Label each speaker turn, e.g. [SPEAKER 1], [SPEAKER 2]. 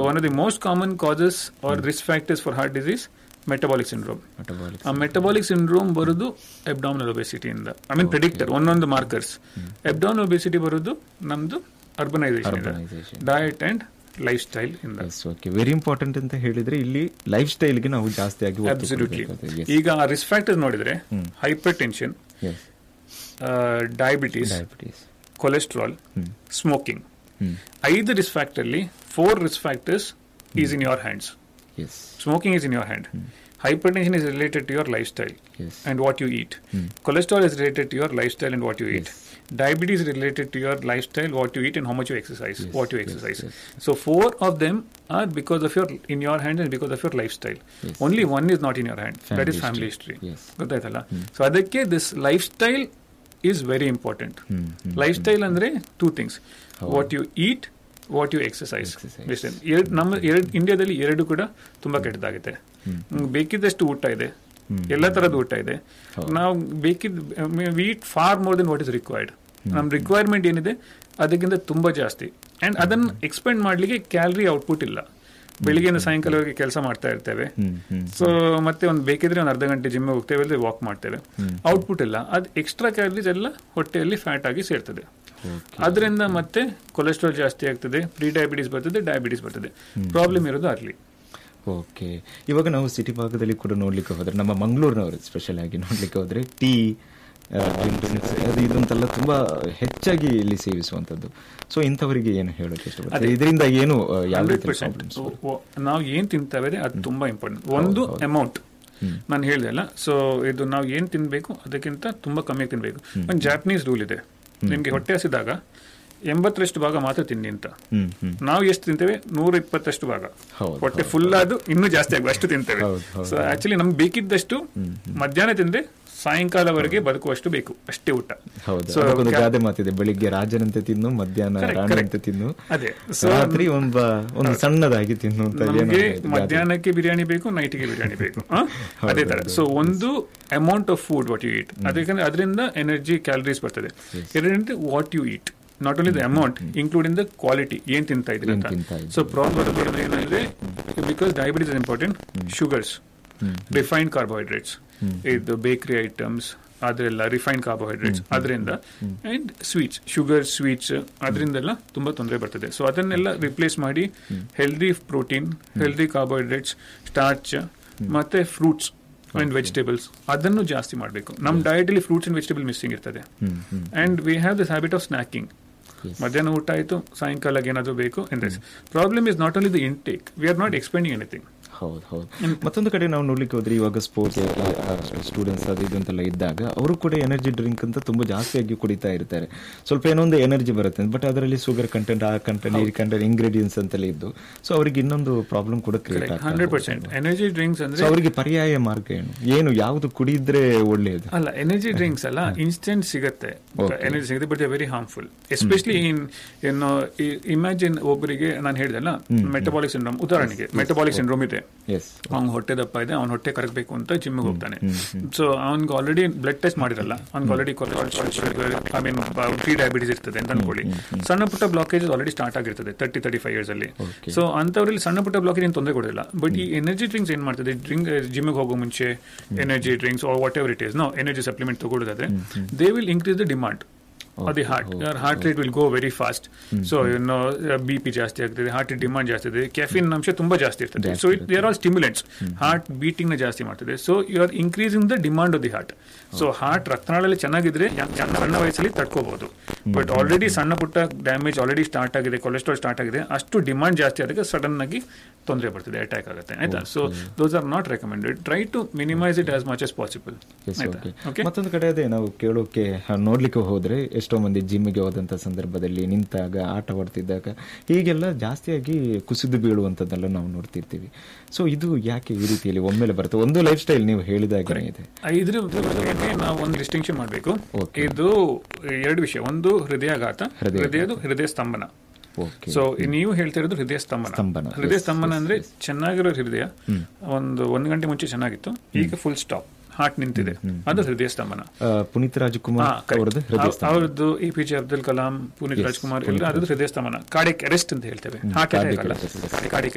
[SPEAKER 1] One of the most common causes or risk factors for heart disease metabolic syndrome
[SPEAKER 2] Metabolic
[SPEAKER 1] ಆ metabolic syndrome ಬರೋದು abdominal ಒಬೆಸಿಟಿಯಿಂದ I mean predictor ಒಂದೊಂದು markers abdominal obesity ಬರೋದು ನಮ್ದು urbanization
[SPEAKER 2] Urbanization.
[SPEAKER 1] Diet and lifestyle ಇಂದ
[SPEAKER 2] yes okay very important ಅಂತ ಹೇಳಿದ್ರೆ ಇಲ್ಲಿ ಲೈಫ್ ಸ್ಟೈಲ್ಗೆ ನಾವು ಜಾಸ್ತಿ ಆಗಿ ಒತ್ತು
[SPEAKER 1] ಅಬ್ಸಲ್ಯೂಟ್ಲಿ
[SPEAKER 2] ಕೊಡ್ಬೇಕಾಗುತ್ತೆ. Yes.
[SPEAKER 1] ಈಗ ಆ ರಿಸ್ಕ್ ಫ್ಯಾಕ್ಟರ್ಸ್ ನೋಡಿದ್ರೆ hypertension
[SPEAKER 2] Yes.
[SPEAKER 1] Diabetes
[SPEAKER 2] Diabetes.
[SPEAKER 1] Cholesterol
[SPEAKER 2] hmm.
[SPEAKER 1] Smoking
[SPEAKER 2] hmm.
[SPEAKER 1] ಐದು ರಿಸ್ಕ್ ಫ್ಯಾಕ್ಟರ್ ಅಲ್ಲಿ four risk factors is in your hands
[SPEAKER 2] Yes.
[SPEAKER 1] Smoking is in your hand. Hypertension is related to your lifestyle
[SPEAKER 2] Yes.
[SPEAKER 1] and what you eat.
[SPEAKER 2] Hmm.
[SPEAKER 1] Cholesterol is related to your lifestyle and what you eat.
[SPEAKER 2] Yes.
[SPEAKER 1] Diabetes is related to your lifestyle, what you eat, and how much you exercise.
[SPEAKER 2] Yes,
[SPEAKER 1] What you
[SPEAKER 2] yes,
[SPEAKER 1] exercise.
[SPEAKER 2] yes.
[SPEAKER 1] So four of them are because of your in your hands and because of your lifestyle.
[SPEAKER 2] Yes.
[SPEAKER 1] Only one is not in your hand. that
[SPEAKER 2] Family
[SPEAKER 1] is family
[SPEAKER 2] history.
[SPEAKER 1] history.
[SPEAKER 2] Yes.
[SPEAKER 1] ಗೊತ್ತಾಯ್ತಲ್ಲ so ಅದಕ್ಕೆ this lifestyle is very important
[SPEAKER 2] hmm, hmm,
[SPEAKER 1] lifestyle ಅಂದ್ರೆ two things
[SPEAKER 2] ಹೌದು.
[SPEAKER 1] What you eat what you exercise
[SPEAKER 2] Exercise.
[SPEAKER 1] ಎರಡು ನಮ್ಮ ಎರಡು ಇಂಡಿಯಾದಲ್ಲಿ ಎರಡು ಕೂಡ ತುಂಬಾ ಕೆಟ್ಟದಾಗಿದೆ
[SPEAKER 2] ಹ್ಮ್.
[SPEAKER 1] ಹ್ಮ್, ಬೇಕಿದ್ದಷ್ಟು ಊಟ ಇದೆ
[SPEAKER 2] ಹ್ಮ್.
[SPEAKER 1] ಎಲ್ಲ ತರದ ಊಟ ಇದೆ
[SPEAKER 2] ಹೌದು.
[SPEAKER 1] ನಾವು ಬೇಕಿದ್ದ we eat far more than what is required ನಮ್ಮ ರಿಕ್ವೈರ್ಮೆಂಟ್ ಏನಿದೆ ಅದಕ್ಕಿಂತ ತುಂಬಾ ಜಾಸ್ತಿ ಅಂಡ್ ಅದನ್ನ ಎಕ್ಸ್ಪೆಂಡ್ ಮಾಡ್ಲಿಕ್ಕೆ ಕ್ಯಾಲರಿ ಔಟ್ಪುಟ್ ಇಲ್ಲ ಬೆಳಿಗ್ಗೆಯಿಂದ ಸಾಯಂಕಾಲವರೆಗೆ ಕೆಲಸ ಮಾಡ್ತಾ ಇರ್ತೇವೆ
[SPEAKER 2] ಹ್ಮ್, ಹ್ಮ್.
[SPEAKER 1] ಸೊ ಮತ್ತೆ ಒಂದು ಬೇಕಿದ್ರೆ ಒಂದು ಅರ್ಧ ಗಂಟೆ ಜಿಮ್ ಹೋಗ್ತೇವೆ ಅಲ್ಲಿ ವಾಕ್ ಮಾಡ್ತೇವೆ ಔಟ್ಪುಟ್ ಇಲ್ಲ ಅದು ಎಕ್ಸ್ಟ್ರಾ ಕ್ಯಾಲರೀಸ್ ಎಲ್ಲ ಹೊಟ್ಟೆಯಲ್ಲಿ ಫ್ಯಾಟ್ ಆಗಿ ಸೇರ್ತದೆ
[SPEAKER 2] Okay.
[SPEAKER 1] ಅದರಿಂದ ಮತ್ತೆ ಕೊಲೆಸ್ಟ್ರಾಲ್ ಜಾಸ್ತಿ ಆಗ್ತದೆ ಪ್ರೀ ಡಯಾಬಿಟಿಸ್ ಬರ್ತದೆ ಡಯಾಬಿಟಿಸ್ ಬರ್ತದೆ ಪ್ರಾಬ್ಲಮ್ ಇರೋದು ಅಲ್ಲಿ
[SPEAKER 2] ಓಕೆ ಇವಾಗ ನಾವು ಸಿಟಿ ಭಾಗದಲ್ಲಿ ಕೂಡ ನೋಡ್ಲಿಕ್ಕೆ ಹೋದ್ರೆ ನಮ್ಮ ಮಂಗಳೂರಿನವರು ಸ್ಪೆಷಲ್ ಆಗಿ ನೋಡ್ಲಿಕ್ಕೆ ಹೋದ್ರೆ ಟೀ ಅದು ಇದಂತೆಲ್ಲ ತುಂಬಾ ಹೆಚ್ಚಾಗಿ ಇಲ್ಲಿ ಸೇವಿಸುವಂತದ್ದು ಸೊ ಇಂಥವರಿಗೆ ಏನು ಹೇಳೋಕೆ ಇಷ್ಟಪಡ್ತಾರೆ ಇದರಿಂದ ಏನು ಆ, ಯಾವ
[SPEAKER 1] ಹಂಡ್ರೆಡ್
[SPEAKER 2] ರೀತಿ
[SPEAKER 1] ಪರ್ಸೆಂಟ್
[SPEAKER 2] ಪ್ರಾಬ್ಲಮ್ಸ್
[SPEAKER 1] ನಾವು ಏನ್ ತಿಂತೇವೆ ಅದು ತುಂಬಾ ಇಂಪಾರ್ಟೆಂಟ್ ಒಂದು ಅಮೌಂಟ್ ನಾನು ಹೇಳಿದೆ ಅಲ್ಲ ಸೊ ಇದು ನಾವು ಏನ್ ತಿನ್ಬೇಕು ಅದಕ್ಕಿಂತ ತುಂಬಾ ಕಮ್ಮಿ ತಿನ್ಬೇಕು ಒಂದು ಜಾಪನೀಸ್ ರೂಲ್ ಇದೆ ನಿಮ್ಗೆ ಹೊಟ್ಟೆ ಹಸಿದಾಗ ಎಂಬತ್ತರಷ್ಟು ಭಾಗ ಮಾತ್ರ ತಿನ್ನಿ ಅಂತ
[SPEAKER 2] ಹ್ಮ್ ಹ್ಮ್
[SPEAKER 1] ನಾವು ಎಷ್ಟು ತಿಂತೇವೆ ನೂರ ಇಪ್ಪತ್ತಷ್ಟು ಭಾಗ
[SPEAKER 2] ಹೌದು,
[SPEAKER 1] ಹೊಟ್ಟೆ ಫುಲ್ ಆದು ಇನ್ನೂ ಜಾಸ್ತಿ ಆಗುವ ಅಷ್ಟು ತಿಂತೇವೆ
[SPEAKER 2] ಹೌದು, ಹೌದು.
[SPEAKER 1] ಸೊ ಆಕ್ಚುಲಿ ನಮ್ಗೆ ಬೇಕಿದ್ದಷ್ಟು ಮಧ್ಯಾಹ್ನ ತಿಂದ್ರೆ ಸಾಯಂಕಾಲವರೆಗೆ ಬದುಕುವಷ್ಟು ಬೇಕು ಅಷ್ಟೇ ಊಟ
[SPEAKER 2] ಹೌದು
[SPEAKER 1] So,
[SPEAKER 2] ಅದಕ್ಕೊಂದು
[SPEAKER 1] ಕ್ಯಾ-
[SPEAKER 2] ಗಾದೆ ಮಾತಿದೆ ಬೆಳಿಗ್ಗೆ ರಾಜನಂತೆ ತಿನ್ನು ಮಧ್ಯಾಹ್ನ
[SPEAKER 1] Correct,
[SPEAKER 2] ರಾಣಂತೆ
[SPEAKER 1] correct.
[SPEAKER 2] ತಿನ್ನು
[SPEAKER 1] ಅದೇ ಸೊ
[SPEAKER 2] ರಾತ್ರಿ ಒಂದ್ ಒಂದು ಸಣ್ಣದಾಗಿ ತಿನ್ನು ಅಂತ ಏನೋ
[SPEAKER 1] ನಮಗೆ
[SPEAKER 2] ಇದೆ ಗಾದೆ.
[SPEAKER 1] ಮಧ್ಯಾಹ್ನಕ್ಕೆ ಬಿರಿಯಾನಿ ಬೇಕು ನೈಟ್ಗೆ ಬಿರಿಯಾನಿ ಬೇಕು ಆ? ಅದೇ ತರ ಸೊ ಒಂದು amount of food what you eat ಅದಕ್ಕೆ ಅದರಿಂದ ಎನರ್ಜಿ ಕ್ಯಾಲರೀಸ್ ಬರ್ತದೆ ಎರಡನೇದು what you eat not only the amount including the quality ಏನ್ ತಿಂತಾ ಇದ್ರಿ
[SPEAKER 2] ಏನ್
[SPEAKER 1] ಅಂತ
[SPEAKER 2] ತಿಂತಾ ಇದ್ದೀರಿ.
[SPEAKER 1] ಸೊ ಪ್ರಾಬ್ಲಮ್ ಏನಂದ್ರೆ because diabetes is important sugars refined carbohydrates ಇದು ಬೇಕರಿ ಐಟಮ್ಸ್ ಅದರೆಲ್ಲ ರಿಫೈನ್ಡ್ ಕಾರ್ಬೋಹೈಡ್ರೇಟ್ಸ್ ಅದರಿಂದ ಅಂಡ್ ಸ್ವೀಟ್ಸ್ ಶುಗರ್ ಸ್ವೀಟ್ಸ್ ಅದರಿಂದೆಲ್ಲ ತುಂಬಾ ತೊಂದರೆ ಬರ್ತದೆ ಸೊ ಅದನ್ನೆಲ್ಲ ರಿಪ್ಲೇಸ್ ಮಾಡಿ healthy protein healthy carbohydrates starch ಮತ್ತೆ ಫ್ರೂಟ್ಸ್ ಅಂಡ್ ವೆಜಿಟೇಬಲ್ಸ್ ಅದನ್ನು ಜಾಸ್ತಿ ಮಾಡಬೇಕು ನಮ್ಮ ಡಯಟ್ ಅಲ್ಲಿ ಫ್ರೂಟ್ಸ್ ಅಂಡ್ ವೆಜಿಟೇಬಲ್ ಮಿಸ್ಸಿಂಗ್ ಇರ್ತದೆ
[SPEAKER 2] hmm hmm
[SPEAKER 1] and we have this habit of snacking
[SPEAKER 2] Yes.
[SPEAKER 1] ಮಧ್ಯಾಹ್ನ ಊಟ ಆಯ್ತು ಸಾಯಂಕಾಲಕ್ಕೆ ಏನಾದರೂ ಬೇಕು ಎಂದ್ರೆ problem is not only the intake we are not expending anything
[SPEAKER 2] ಹೌದು ಹೌದು ಮತ್ತೊಂದು ಕಡೆ ನಾವು ನೋಡ್ಲಿಕ್ಕೆ ಹೋದ್ರೆ ಇವಾಗ ಸ್ಪೋರ್ಟ್ಸ್ ಸ್ಟೂಡೆಂಟ್ಸ್ ಅದು ಇದು ಅಂತೆಲ್ಲ ಇದ್ದಾಗ ಅವರು ಕೂಡ ಎನರ್ಜಿ ಡ್ರಿಂಕ್ ಅಂತ ತುಂಬಾ ಜಾಸ್ತಿಯಾಗಿ ಕುಡಿತಾ ಇರ್ತಾರೆ ಸ್ವಲ್ಪ ಏನೋ ಒಂದು ಎನರ್ಜಿ ಬರುತ್ತೆ ಬಟ್ ಅದರಲ್ಲಿ ಶುಗರ್ ಕಂಟೆಂಟ್ ಆ ಕಂಟೆಂಟ್ ಈ ಕಂಟೆಂಟ್ ಇಂಗ್ರೀಡಿಯೆಂಟ್ಸ್ ಅಂತೆಲ್ಲ ಇದ್ದು ಸೊ ಅವರಿಗೆ ಇನ್ನೊಂದು ಪ್ರಾಬ್ಲಮ್ ಕೂಡ create
[SPEAKER 1] hundred percent energy drinks
[SPEAKER 2] so
[SPEAKER 1] ಅಂದ್ರೆ
[SPEAKER 2] ಅವರಿಗೆ ಪರ್ಯಾಯ ಮಾರ್ಗ ಏನು ಏನು ಯಾವುದು ಕುಡಿದ್ರೆ ಒಳ್ಳೆಯದು
[SPEAKER 1] ಅಲ್ಲ ಎನರ್ಜಿ ಡ್ರಿಂಕ್ಸ್ ಅಲ್ಲ ಇನ್ಸ್ಟೆಂಟ್ ಸಿಗುತ್ತೆ
[SPEAKER 2] Okay.
[SPEAKER 1] ಎನರ್ಜಿ ಸಿಗುತ್ತೆ but very harmful especially in ಏನು ಇಮ್ಯಾಜಿನ್ ಒಬ್ಬರಿಗೆ ನಾನು ಹೇಳಿದೆಲ್ಲ ಮೆಟಬಾಲಿಕ್ ಸಿಂಡ್ರೋಮ್ ಉದಾಹರಣೆಗೆ ಮೆಟಬಾಲಿಕ್ ಸಿಂಡ್ರೋಮ್ ಇದೆ
[SPEAKER 2] ಎಸ್
[SPEAKER 1] ಅವ್ನ್ ಹೊಟ್ಟೆ ದಪ್ಪ ಇದೆ ಅವ್ನ ಹೊಟ್ಟೆ ಕರಗಬೇಕು ಅಂತ ಜಿಮ್ಗೆ ಹೋಗ್ತಾನೆ ಸೊ ಅವ್ನಿಗೆ ಆಲ್ರೆಡಿ ಬ್ಲಡ್ ಟೆಸ್ಟ್ ಮಾಡಿರಲ್ಲ ಅವ್ನಿಗೆ already I mean prediabetes ಇರ್ತದೆ ಅಂತ ಅನ್ಕೊಳ್ಳಿ ಸಣ್ಣ ಪುಟ್ಟ ಬ್ಲಾಕೇಜ್ ಆಲ್ರೆಡಿ ಸ್ಟಾರ್ಟ್ ಆಗಿರ್ತದೆ ತರ್ಟಿ ತರ್ಟಿ ಫೈವ್ ಇಯರ್ಸ್ ಅಲ್ಲಿ
[SPEAKER 2] Okay.
[SPEAKER 1] ಸೊ ಅಂತವರಲ್ಲಿ ಸಣ್ಣ ಪುಟ್ಟ ಬ್ಲಾಕೇಜ್ ಏನು ತೊಂದರೆ ಕೊಡೋದಿಲ್ಲ ಬಟ್ ಈ ಎನರ್ಜಿ ಡ್ರಿಂಕ್ಸ್ ಏನ್ ಮಾಡ್ತದೆ ಡ್ರಿಂಕ್ ಜಿಮ್ಗೆ ಹೋಗೋ ಮುಂಚೆ energy drinks whatever it is no energy supplement ತಗೊಳ್ಳೋದಾದ್ರೆ they will increase the demand ಅದು heart your heart rate will go very fast so ಏನೋ ಬಿ ಪಿ ಜಾಸ್ತಿ ಆಗ್ತದೆ ಹಾರ್ಟ್ ಡಿಮಾಂಡ್ ಜಾಸ್ತಿ ಇದೆ ಕೆಫಿನ್ ಅಂಶ ತುಂಬಾ ಜಾಸ್ತಿ ಇರ್ತದೆ so it there all stimulants heart beating ನ ಜಾಸ್ತಿ ಮಾಡ್ತದೆ so you are increasing the demand of the heart so heart ರಕ್ತನಾಳಲ್ಲಿ ಚೆನ್ನಾಗಿದ್ರೆ ಯಾ- ಯಾ- ಸಣ್ಣ ವಯಸ್ಸಲ್ಲಿ ತಡ್ಕೋಬಹುದು ಬಟ್ ಆಲ್ರೆಡಿ ಸಣ್ಣ ಪುಟ್ಟ ಡ್ಯಾಮೇಜ್ ಆಲ್ರೆಡಿ ಸ್ಟಾರ್ಟ್ ಆಗಿದೆ ಕೊಲೆಸ್ಟ್ರಾಲ್ ಸ್ಟಾರ್ಟ್ ಆಗಿದೆ ಅಷ್ಟು ಡಿಮಾಂಡ್ ಜಾಸ್ತಿ ಆದಾಗ ಸಡನ್ ಆಗಿ ತೊಂದರೆ ಬರ್ತದೆ ಅಟ್ಯಾಕ್ ಆಗುತ್ತೆ ಆಯ್ತಾ so those are not recommended try to minimize it as much as possible
[SPEAKER 2] Yes,
[SPEAKER 1] ಆಯ್ತಾ
[SPEAKER 2] okay.
[SPEAKER 1] ಓಕೆ
[SPEAKER 2] ಮತ್ತೊಂದು ಕಡೆ ಅದೇ ನಾವು ಕೇಳೋಕೆ ಹ, ನೋಡ್ಲಿಕ್ಕೆ ಹೋದ್ರೆ ಎಷ್ಟೋ ಮಂದಿ ಜಿಮ್ಗೆ ಹೋದಂತ ಸಂದರ್ಭದಲ್ಲಿ ನಿಂತಾಗ ಆಟವಾಡ್ತಿದ್ದಾಗ ಹೀಗೆಲ್ಲ ಜಾಸ್ತಿಯಾಗಿ ಕುಸಿದು ಬೀಳುವಂತದ್ದೆಲ್ಲ ನಾವು ನೋಡ್ತಿರ್ತೀವಿ ಸೊ ಇದು ಯಾಕೆ ಈ ರೀತಿಯಲ್ಲಿ ಒಮ್ಮೆಲೆ ಬರುತ್ತೆ ಒಂದು ಲೈಫ್ ಸ್ಟೈಲ್ ನೀವು ಹೇಳಿದಾಗನೇ ಇದೆ
[SPEAKER 1] ಇದ್ರ ಬಗ್ಗೆ ನಾವು ಒಂದು ಡಿಸ್ಟಿಂಕ್ಷನ್ ಮಾಡಬೇಕು
[SPEAKER 2] Okay.
[SPEAKER 1] ಇದು ಎರಡು ವಿಷಯ ಒಂದು ಹೃದಯಾಘಾತ
[SPEAKER 2] ಹೃದಯಾಘಾತ.
[SPEAKER 1] ಹೃದಯದು ಹೃದಯ ಸ್ತಂಭನ
[SPEAKER 2] ಓಕೆ
[SPEAKER 1] ಸೊ ನೀವು ಹೇಳ್ತಾ ಇರೋದು ಹೃದಯ ಸ್ತಂಭನ
[SPEAKER 2] ಸ್ತಂಭನ.
[SPEAKER 1] ಹೃದಯ
[SPEAKER 2] Yes,
[SPEAKER 1] ಸ್ತಂಭನ
[SPEAKER 2] yes,
[SPEAKER 1] ಅಂದ್ರೆ
[SPEAKER 2] yes.
[SPEAKER 1] ಚೆನ್ನಾಗಿರೋ ಹೃದಯ ಒಂದು ಒಂದು ಗಂಟೆ ಮುಂಚೆ ಚೆನ್ನಾಗಿತ್ತು ಈಗ ಫುಲ್ ಸ್ಟಾಪ್ ಹಾರ್ಟ್ ನಿಂತಿದೆ ಅದು ಹೃದಯ ಸ್ತಂಭನ
[SPEAKER 2] ಆ, ಪುನೀತ್ ರಾಜ್ಕುಮಾರ್ ಅವರದ್ದು ಹೃದಯ ಸ್ತಂಭನ.
[SPEAKER 1] ಅವ್ರದ್ದು A P J Abdul Kalam Puneeth Rajkumar ಎಲ್ಲ ಅದು ಹೃದಯ ಸ್ತಂಭನ ಕಾರ್ಡಿಯಕ್ ಅರೆಸ್ಟ್ ಅಂತ ಹೇಳ್ತೇವೆ ಹಾರ್ಟ್
[SPEAKER 2] cardiac
[SPEAKER 1] ಅಟ್ಯಾಕ್ ಅಲ್ಲ
[SPEAKER 2] arrest, yes.
[SPEAKER 1] ಕಾರ್ಡಿಯಕ್